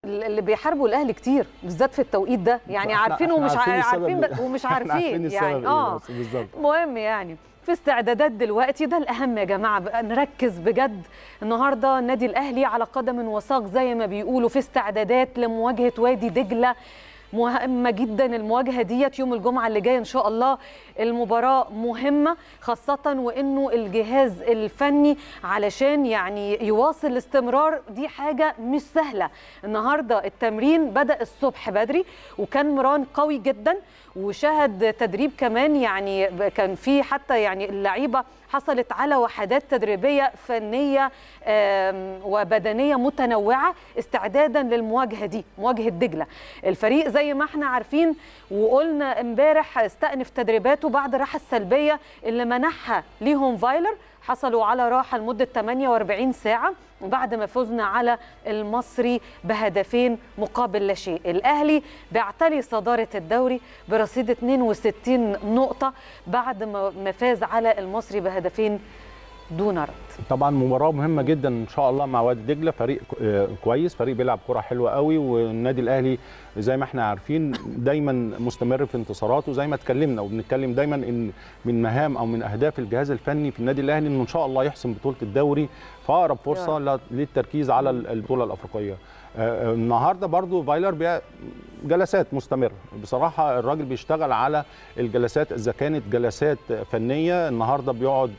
اللي بيحاربوا الاهلي كتير بالذات في التوقيت ده يعني إحنا- عارفين إحنا ومش عارفين عارفين, السبب عارفين إيه. ومش إحنا عارفين عارفين السبب يعني إيه اه بس بالظبط. مهم يعني في استعدادات دلوقتي ده الاهم يا جماعه بقى نركز بجد النهارده النادي الاهلي على قدم وساق زي ما بيقولوا في استعدادات لمواجهه وادي دجله مهمة جدا المواجهة ديت يوم الجمعة اللي جاي إن شاء الله المباراة مهمة خاصة وإنه الجهاز الفني علشان يعني يواصل الاستمرار دي حاجة مش سهلة النهاردة التمرين بدأ الصبح بدري وكان مران قوي جدا وشهد تدريب كمان يعني كان في حتى يعني اللعيبة حصلت على وحدات تدريبية فنية آم، وبدنية متنوعة استعدادا للمواجهة دي مواجهة دجلة الفريق زي ما احنا عارفين وقلنا امبارح استأنف تدريباته بعد الراحة السلبية اللي منحها ليهم فايلر حصلوا على راحة لمدة 48 ساعة بعد ما فزنا على المصري بهدفين مقابل لا شيء الأهلي بيعتلي صدارة الدوري برصيد 62 نقطة بعد ما ما فاز على المصري بهدفين دون رد طبعا مباراه مهمه جدا ان شاء الله مع وادي دجله فريق آه، كويس فريق بيلعب كره حلوه قوي والنادي الاهلي زي ما احنا عارفين دايما مستمر في انتصاراته زي ما اتكلمنا وبنتكلم دايما ان من مهام او من اهداف الجهاز الفني في النادي الاهلي انه ان شاء الله يحسم بطوله الدوري في اقرب فرصه ل- للتركيز على ال- البطوله الافريقيه آه، آه، النهارده برضو فايلر بي- جلسات مستمره بصراحه الراجل بيشتغل على الجلسات اذا كانت جلسات فنيه النهارده بيقعد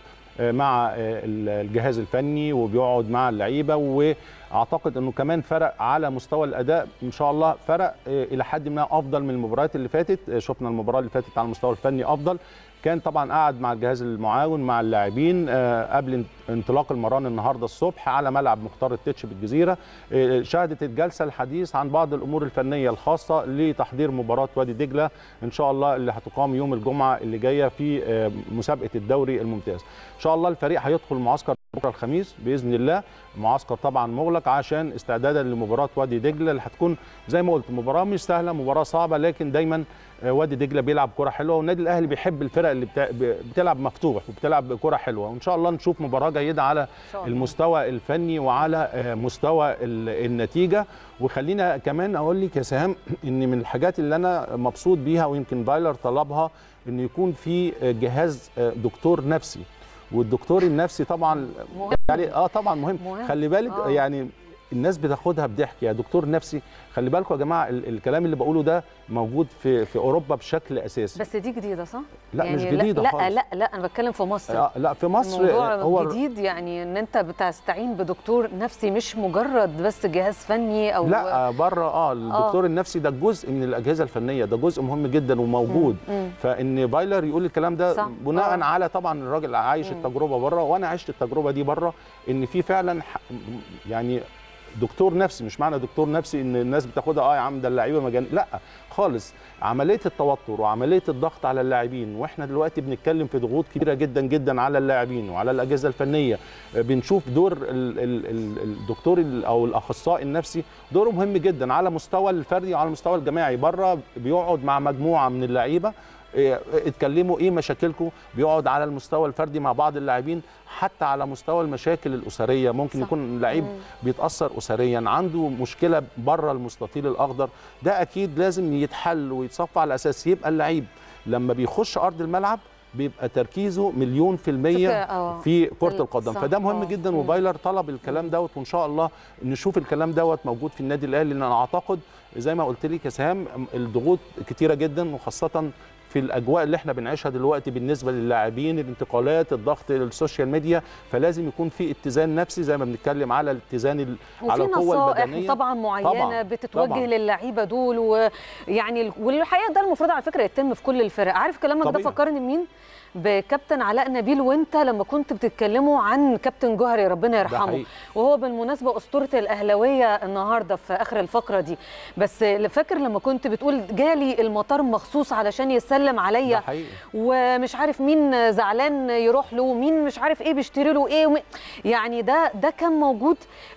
مع الجهاز الفني وبيقعد مع اللعيبه واعتقد انه كمان فرق على مستوى الاداء ان شاء الله فرق الى حد ما افضل من المباريات اللي فاتت شفنا المباراه اللي فاتت على المستوى الفني افضل كان طبعا قعد مع الجهاز المعاون مع اللاعبين آه، قبل انطلاق المران النهارده الصبح على ملعب مختار التتش بالجزيره آه، شهدت الجلسه الحديث عن بعض الامور الفنيه الخاصه لتحضير مباراه وادي دجله ان شاء الله اللي هتقام يوم الجمعه اللي جايه في آه، مسابقه الدوري الممتاز ان شاء الله الفريق هيدخل معسكر بكره الخميس باذن الله معسكر طبعا مغلق عشان استعدادا لمباراه وادي دجله اللي هتكون زي ما قلت مباراه مش سهله مباراه صعبه لكن دايما آه، وادي دجله بيلعب كره حلوه والنادي الاهلي بيحب الفرق اللي بتا- ب- بتلعب مفتوح وبتلعب بكره حلوه وان شاء الله نشوف مباراه جيده على شاء الله. المستوى الفني وعلى آه، مستوى ال- النتيجه وخلينا كمان اقول لك يا سهام ان من الحاجات اللي انا مبسوط بيها ويمكن فايلر طلبها انه يكون في آه، جهاز آه، دكتور نفسي والدكتور النفسي طبعا مهم. يعني اه طبعا مهم, مهم. خلي بالك آه. يعني الناس بتاخدها بضحك يا دكتور نفسي خلي بالكم يا جماعه ال- الكلام اللي بقوله ده موجود في في اوروبا بشكل اساسي بس دي جديده صح؟ لا، مش لا- جديدة لا خالص. لا لا انا بتكلم في مصر آه لا في مصر الموضوع هو جديد يعني ان انت بتستعين بدكتور نفسي مش مجرد بس جهاز فني او لا بره اه الدكتور النفسي ده جزء من الاجهزه الفنيه ده جزء مهم جدا وموجود مم. فان بايلر يقول الكلام ده صح. بناء آه. على طبعا الراجل عايش التجربه بره وانا عشت التجربه دي بره ان في فعلا ح- يعني دكتور نفسي مش معنى دكتور نفسي ان الناس بتاخدها اه يا عم ده اللعيبه مجان لا خالص عمليه التوتر وعمليه الضغط على اللاعبين واحنا دلوقتي بنتكلم في ضغوط كبيره جدا جدا على اللاعبين وعلى الاجهزه الفنيه بنشوف دور ال- ال- ال- الدكتور ال- او الاخصائي النفسي دوره مهم جدا على مستوى الفردي وعلى المستوى الجماعي بره بيقعد مع مجموعه من اللعيبه إيه، اتكلموا ايه مشاكلكم بيقعد على المستوى الفردي مع بعض اللاعبين حتى على مستوى المشاكل الاسريه ممكن صح. يكون لعيب بيتاثر اسريا عنده مشكله بره المستطيل الاخضر ده اكيد لازم يتحل ويتصفى على اساس يبقى اللعيب لما بيخش ارض الملعب بيبقى تركيزه مليون في فكرة، المية آه. في كرة ال- القدم صح، فده مهم آه. جدا مم. وفايلر طلب الكلام دوت وان شاء الله نشوف الكلام دوت موجود في النادي الاهلي لان انا اعتقد زي ما قلت لك يا سهام الضغوط كتيره جدا وخاصه في الاجواء اللي احنا بنعيشها دلوقتي بالنسبه للاعبين الانتقالات الضغط السوشيال ميديا فلازم يكون في اتزان نفسي زي ما بنتكلم على الاتزان ال- على وفي القوه نصائح البدنيه طبعا معينه طبعاً، بتتوجه طبعاً. للعيبه دول ويعني والحقيقه ده المفروض على فكره يتم في كل الفرق عارف كلامك ده طبيعي. فكرني بمين بكابتن علاء نبيل وانت لما كنت بتتكلموا عن كابتن جوهري ربنا يرحمه حقيقي. وهو بالمناسبه اسطوره الاهلاويه النهارده في اخر الفقره دي بس فاكر لما كنت بتقول جالي المطار مخصوص علشان يسلم ده عليا حقيقي ومش عارف مين زعلان يروح له ومين مش عارف ايه بيشتري له ايه ومين يعني ده ده كان موجود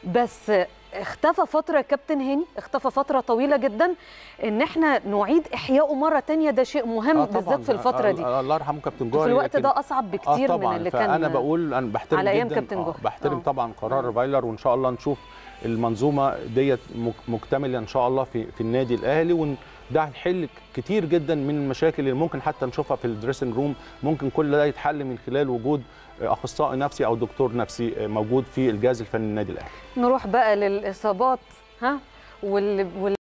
بس اختفى فترة كابتن هاني اختفى فترة طويلة جدا ان احنا نعيد احيائه مرة تانية ده شيء مهم آه بالذات طبعاً. في الفترة دي آه، الله يرحمه كابتن في جوهري الوقت لكن- ده اصعب بكتير آه من طبعا اللي كان فانا بقول انا بحترم على أيام جدا كابتن آه جوهري. بحترم آه. طبعا قرار فايلر وان شاء الله نشوف المنظومه ديت مك- مكتمله ان شاء الله في في النادي الاهلي وده هيحل كتير جدا من المشاكل اللي ممكن حتى نشوفها في الدريسنج روم ممكن كل ده يتحل من خلال وجود اخصائي نفسي او دكتور نفسي موجود في الجهاز الفني للنادي الاهلي نروح بقى للاصابات ها وال... وال...